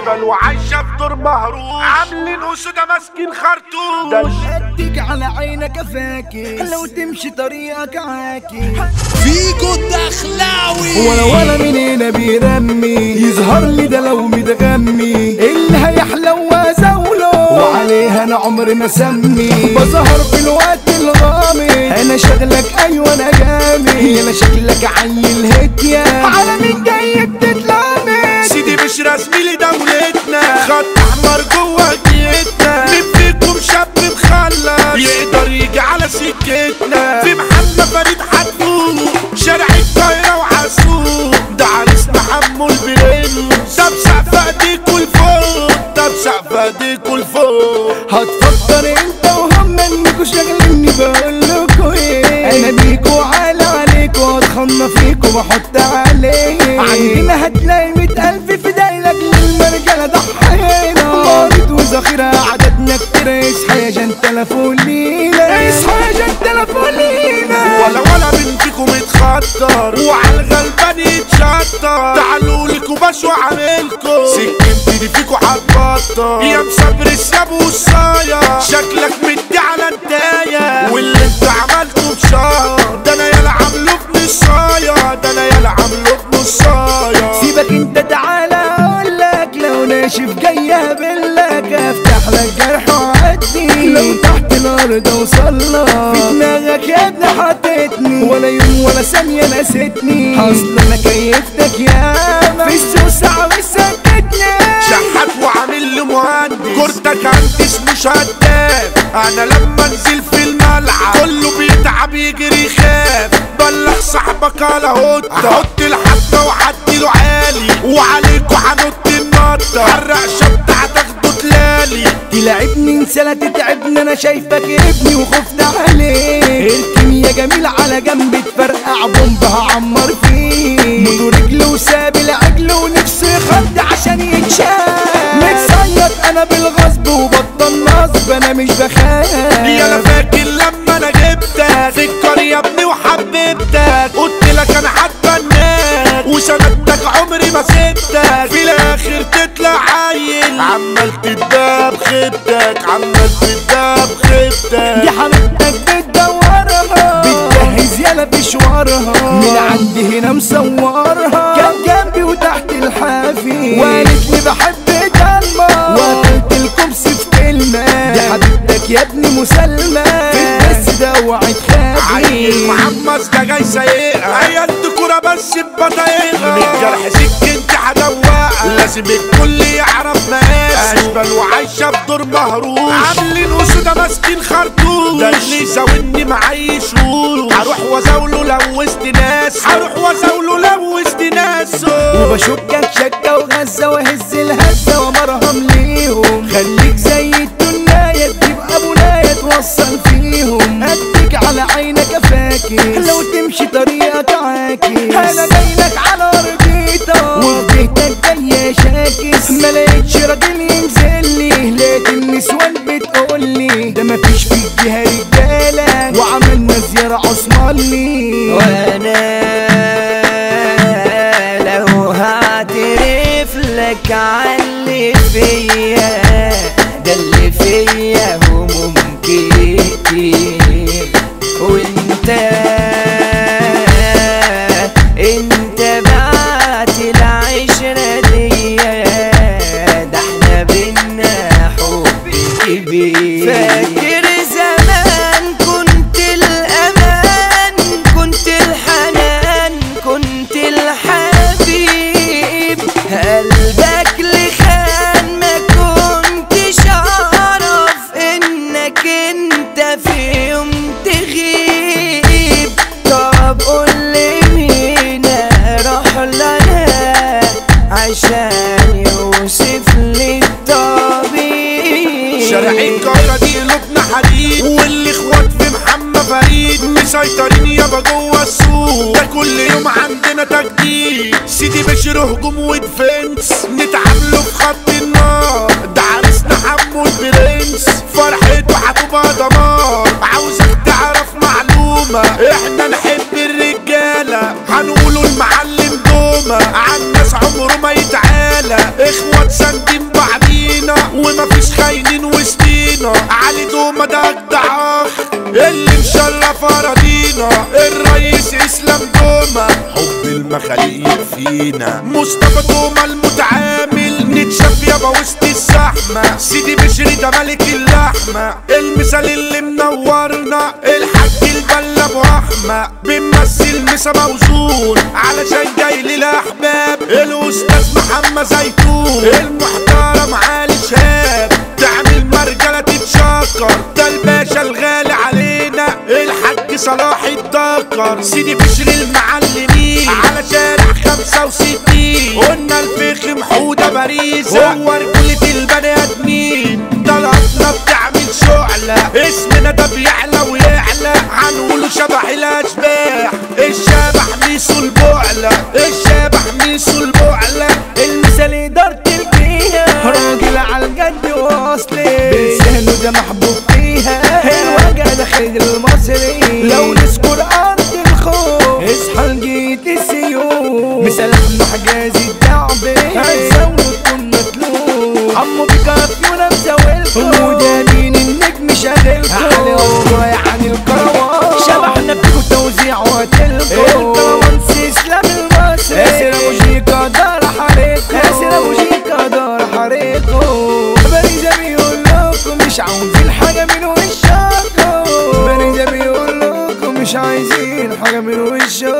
اشبال وعايشة في دور مهروس عاملين اسودة ماسكين خرطوش اديك على عينك افاكي لو تمشي طريقك عاكي فيجو الدخلاوي ولا ولا من هنا بيرمي يظهر لي ده لو متغمي اللي هيحلو وازوله وعليها انا عمري ما سمي بظهر في الوقت الغامض انا شغلك ايوه انا جامد انا شكلك عيل هديه على مين جاي بتتلامي سيدي مش رسمي لدولتنا خط احمر جوه جيتنا مين فيكم شاب مخلص يقدر يجي على سكتنا في محمد فريد حتفوق شارع القاهرة وعسوق ده عريسنا حمو البرنس طب سقف ايديكوا لفوق طب سقف ايديكوا لفوق هتفكر انت وهم انكوا شغلني بقول لكوا ايه انا بيكوا عالي عليكوا هتخنى فيكوا واحط عليه عندنا هتلاقي مية الف في دايلك للمرجله ضحينا مريض وذخيره عددنا كتير اصحى يا جن تلفون لينا اصحى يا جن تلفون لينا ولا ولا بنتكم اتخطر وعلى الغلبان يتشطر تعالوا لكم باش وعاملكم سكنتي دي فيكوا هتبطل يا مسافر الساب والصايا شكلك مدي على انتايا واللي انت عملته بشهر ده انا يلا عامله في نصايا ده انا يلا عامله في نصايا سيبك انت تعالى اقول لك لو ناشف جاي اقابلك افتح لك جرح وعدي لو تحت الارض اوصل لك في دماغك يا ابني حطيتني ولا يوم ولا ثانيه نسيتني اصل انا كيفتك ياما في السوسه وسكتني شحات وعامل لي مهندس كورتك هندس مش هداف انا لما انزل في الملعب كله بيتعب يجري يخاف بلغ صاحبك على هوتا هحط الحبة وعدي له عالي وعليكوا هنط النطة الرقشة بتاعتك تلالي تلعبني انسى لا تتعبني انا شايفك ابني وخفت عليك اركن يا جميل على جنب تفرقع بومب هعمر فيه موتو رجله وساب العجل ونفسه خد عشان يتشاف متصيد انا بالغصب وبطل نصب انا مش بخاف يا انا فاكر لما انا جبتك فكر يا ابني وحببتك قلت لك انا هتبناك وسندتك عمري ما سبتك في الاخر تطلع عيل عمال تداب خيبتك عمال تداب دي خيبتك حبيبتك بتدورها بتجهز يالا في شوارها من عندي هنا مصورها كان جنبي وتحت الحافي وقالت لي بحب دمها وقلت الكبس في كلمة دي حبيبتك يا ابني مسلمة في البس ده اوعي عيل تخافي محمد ده جاي سايقها عيال كورة بس ببطايقها من الجرح سكنت هدوقها لازم الكل يعرف مقاسه اشبال وعايشة في دور مهروس عاملين اسودة ماسكين خرطوش ده اللي زاولني معايش هروح وازاوله لو وسط ناس هروح وازاوله لو وسط ناسه وبشكك شكة وغزة وهز الهزة ومرهم ليهم خليك زي الدنيا تبقى بناية توصل فيهم اديك على عينك افاكي لو تمشي طريقك عاكس انا جايلك على ارضيتك وفي بيتك جاي شاكس ما لقيتش راجل ينزل لي لقيت النسوان بتقول لي ده مفيش في الجهة رجالة وعملنا زيارة عثماني وانا لو هعترف لك عاللي فيا ده اللي فيا هموم كتير وانت انت بعت العشرة دي ده احنا بينا حب كبير فاكر زمان كنت الامان كنت الحنان كنت الحبيب قلبك لخان ما كنتش اعرف انك انت في يوم تغيب طب قول لي مين اروح لنا عشان يوصف لي الطبيب شارع القاهرة دي قلوبنا حديد واللي اخوات في محمد فريد مسيطرين يابا جوه السوق ده كل يوم عندنا تجديد سيدي بشر هجوم وديفنس نتعاملوا في خط النار ده عريسنا حمو البرنس فرحته هتبقى دمار عاوزك تعرف معلومة احنا نحب الرجالة هنقولوا المعلم دومة عن ناس عمره ما يتعالى اخوات ساندين الضعاف اللي مشرف اراضينا الرئيس اسلام دوما حب المخاليق فينا مصطفى دوما المتعامل نتشاف يابا وسط الزحمة سيدي بشري ده ملك اللحمة المثال اللي منورنا الحاج البلا ابو احمد بنمثل مسا موزون علشان جاي للاحباب الاستاذ محمد زيتون المحترم علي شهاب تعمل مرجلة تتشكر ده الباشا الغالي علينا الحاج صلاح الدكر سيدي بشري المعلمين على شارع 65 قلنا الفخم حودة باريسة هو رجولة البني ادمين طلعتنا بتعمل شعلة اسمنا ده بيعلى ويعلى هنقوله شبح الاشباح الشبح ميسو البعلة الشبح ميسو البعلة المثال إدارة الفيها راجل على الجد واصلي بلسانه ده محبوب فيها الوجع ده خير المصري لو نذكر أرض الخوف اصحى لجيت السيوف مثال أحمد حجازي الدعبي هتزود كن مطلوب عمو بيكافيونا مساويلكم وده مين النجم شاغلكم علي رايح عن الكروان شبحنا فيكم توزيع وقتلكم الكروان اسلام المصري ياسر ابو شيكا دار حريقكم ياسر ابو شيكا دار حريقكم باريزا بيقول لكم مش عاوزين حاجه من وشكم باريزا بيقول لكم مش عايزين حاجه من وشكم